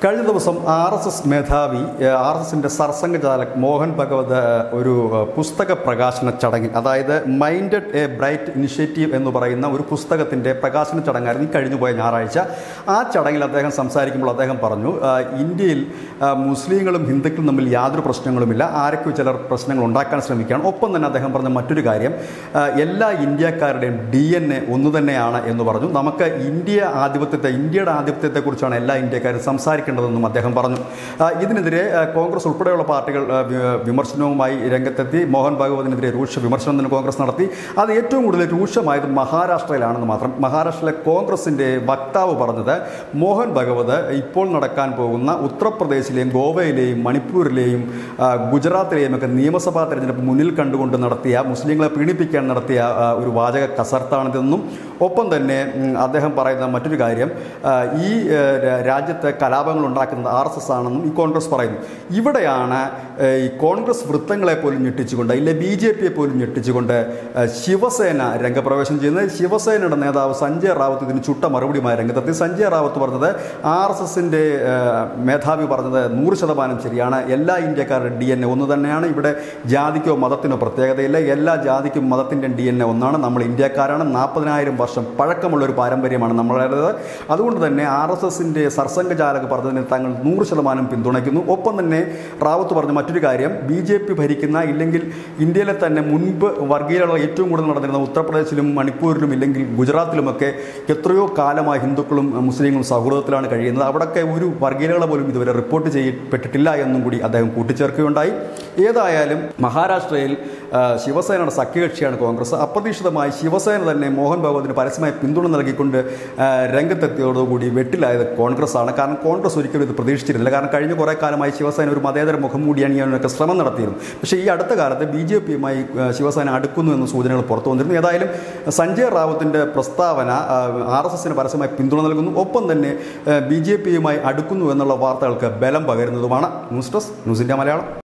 കഴിഞ്ഞ ദിവസം R S S മേധാവി ആർ എസ് എസിൻ്റെ സർസംഘചാലക് മോഹൻ ഭഗവത് ഏഹ്, ഒരു ഏഹ്, പുസ്തക പ്രകാശന ചടങ്ങിൽ അതായത് മൈൻഡഡ് എ ബ്രൈറ്റ് ഇനിഷ്യേറ്റീവ് എന്ന് പറയുന്ന ഒരു പുസ്തകത്തിൻ്റെ പ്രകാശന ചടങ്ങായിരുന്നു ഈ കഴിഞ്ഞുപോയ ഞായറാഴ്ച ആ ചടങ്ങിൽ അദ്ദേഹം സംസാരിക്കുമ്പോൾ അദ്ദേഹം പറഞ്ഞു ആഹ്, ഇന്ത്യയിൽ ആഹ്, മുസ്ലിങ്ങളും ഹിന്ദുക്കളും തമ്മിൽ യാതൊരു പ്രശ്നങ്ങളുമില്ല ആരൊക്കെ ചിലർ പ്രശ്നങ്ങൾ ഉണ്ടാക്കാൻ ശ്രമിക്കുകയാണ് ഒപ്പം തന്നെ അദ്ദേഹം പറഞ്ഞ മറ്റൊരു കാര്യം ആഹ്, എല്ലാ ഇന്ത്യക്കാരുടെയും ഡി എൻ എ ഒന്ന് തന്നെയാണ് എന്ന് പറഞ്ഞു നമുക്ക് ഇന്ത്യ ആധിപത്യത്തെ ഇന്ത്യയുടെ ആധിപത്യത്തെക്കുറിച്ചാണ് എല്ലാ ഇന്ത്യക്കാരും സംസാരിക്കേണ്ടതെന്നും അദ്ദേഹം പറഞ്ഞു ആ, ഇതിനെതിരെ ആ, കോൺഗ്രസ് ഉൾപ്പെടെയുള്ള പാർട്ടികൾ ആ, വി- വിമർശനവുമായി രംഗത്തെത്തി മോഹൻ ഭാഗവതിനെതിരെ രൂക്ഷ വിമർശനം തന്നെ കോൺഗ്രസ് നടത്തി അത് ഏറ്റവും കൂടുതൽ രൂക്ഷമായത് മഹാരാഷ്ട്രയിലാണെന്ന് മാത്രം മഹാരാഷ്ട്രയിലെ കോൺഗ്രസിൻ്റെ വക്താവ് പറഞ്ഞത് മോഹൻ ഭഗവത് ഇപ്പോൾ നടക്കാൻ പോകുന്ന ഉത്തർപ്രദേശിലെയും ഗോവയിലെയും മണിപ്പൂരിലെയും ആ, ഗുജറാത്തിലെയും ഒക്കെ നിയമസഭാ തെരഞ്ഞെടുപ്പ് മുന്നിൽ കണ്ടുകൊണ്ട് നടത്തിയ മുസ്ലിങ്ങളെ പീഡിപ്പിക്കാൻ നടത്തിയ ആ, ഒരു വാചക കസർത്താണിതെന്നും ഒപ്പം തന്നെ ഉം, അദ്ദേഹം പറയുന്ന മറ്റൊരു കാര്യം ആ, ഈ ആ, രാ- രാജ്യത്ത് കലാപങ്ങൾ ഉണ്ടാക്കുന്നത് ആർ എസ് എസ് ആണെന്നും ഈ കോൺഗ്രസ് പറയുന്നു ഇവിടെയാണ് ആ, ഈ കോൺഗ്രസ് വൃത്തങ്ങളെ പോലും ഞെട്ടിച്ചുകൊണ്ട് ഇല്ല ബി ജെ പിയെ പോലും ഞെട്ടിച്ചുകൊണ്ട് ആ, ശിവസേന രംഗപ്രവേശനം ചെയ്യുന്നത് ശിവസേനയുടെ നേതാവ് സഞ്ജയ് റാവത്ത് ഇതിന് ചുട്ട മറുപടിയുമായി രംഗത്തെത്തി സഞ്ജയ് റാവത്ത് പറഞ്ഞത് ആർ എസ് എസിൻ്റെ മേധാവി പറഞ്ഞത് നൂറ് ശതമാനം ശരിയാണ് എല്ലാ ഇന്ത്യക്കാരുടെ ഡി എൻ എ ഒന്ന് തന്നെയാണ് ഇവിടെ ജാതിക്കോ മതത്തിനോ പ്രത്യേകതയില്ല എല്ലാ ജാതിക്കും മതത്തിൻ്റെയും ഡി എൻ എ ഒന്നാണ് നമ്മൾ ഇന്ത്യക്കാരാണ് നാൽപ്പതിനായിരം വർഷം പഴക്കമുള്ള ഒരു പാരമ്പര്യമാണ് നമ്മളുടേത് അതുകൊണ്ട് തന്നെ ആർ എസ് എസിൻ്റെ സർസംഘചാലക് പറഞ്ഞതിന് തങ്ങൾ നൂറ് ശതമാനം പിന്തുണയ്ക്കുന്നു ഒപ്പം തന്നെ റാവത്ത് പറഞ്ഞ മറ്റൊരു കാര്യം ബി ജെ പി ഭരിക്കുന്ന ഇല്ലെങ്കിൽ ഇന്ത്യയിലെ തന്നെ മുൻപ് വർഗീയത ഏറ്റവും കൂടുതൽ നടന്നിരുന്ന ഉത്തർപ്രദേശിലും മണിപ്പൂരിലും ഇല്ലെങ്കിൽ ഗുജറാത്തിലുമൊക്കെ എത്രയോ കാലമായി ഹിന്ദുക്കളും മുസ്ലിങ്ങളും സൗഹൃദത്തിലാണ് കഴിയുന്നത് അവിടെയൊക്കെ ഒരു വർഗീയതകളെ പോലും ഇതുവരെ റിപ്പോർട്ട് ചെയ്യപ്പെട്ടിട്ടില്ല എന്നും കൂടി അദ്ദേഹം കൂട്ടിച്ചേർക്കുകയുണ്ടായി ഏതായാലും മഹാരാഷ്ട്രയിൽ ആ, ശിവസേനയുടെ സഖ്യകക്ഷിയാണ് കോൺഗ്രസ് അപ്രതീക്ഷിതമായി ശിവസേന തന്നെ മോഹൻ ഭഗവതിന് പരസ്യമായി പിന്തുണ നൽകിക്കൊണ്ട് ആ, രംഗത്തെത്തിയതോടുകൂടി വെട്ടിലായത് കോൺഗ്രസ് ആണ് കാരണം കോൺഗ്രസ് ഒരിക്കലും ഇത് പ്രതീക്ഷിച്ചിരുന്നില്ല കാരണം കഴിഞ്ഞ കുറേ കാലമായി ശിവസേന ഒരു മതേതര മുഖം മൂടി അണിയാനൊക്കെ ശ്രമം നടത്തിയിരുന്നു പക്ഷേ ഈ അടുത്ത കാലത്ത് ബി ജെ പിയുമായി ശിവസേന അടുക്കുന്നു എന്ന സൂചനകൾ പുറത്തു വന്നിരുന്നു ഏതായാലും സഞ്ജയ് റാവത്തിൻ്റെ പ്രസ്താവന ആർ എസ് എസിന് പരസ്യമായി പിന്തുണ നൽകുന്നു ഒപ്പം തന്നെ ബി ജെ പിയുമായി അടുക്കുന്നു എന്നുള്ള വാർത്തകൾക്ക് ബലം പകരുന്നതുമാണ് news desk news India Malayalam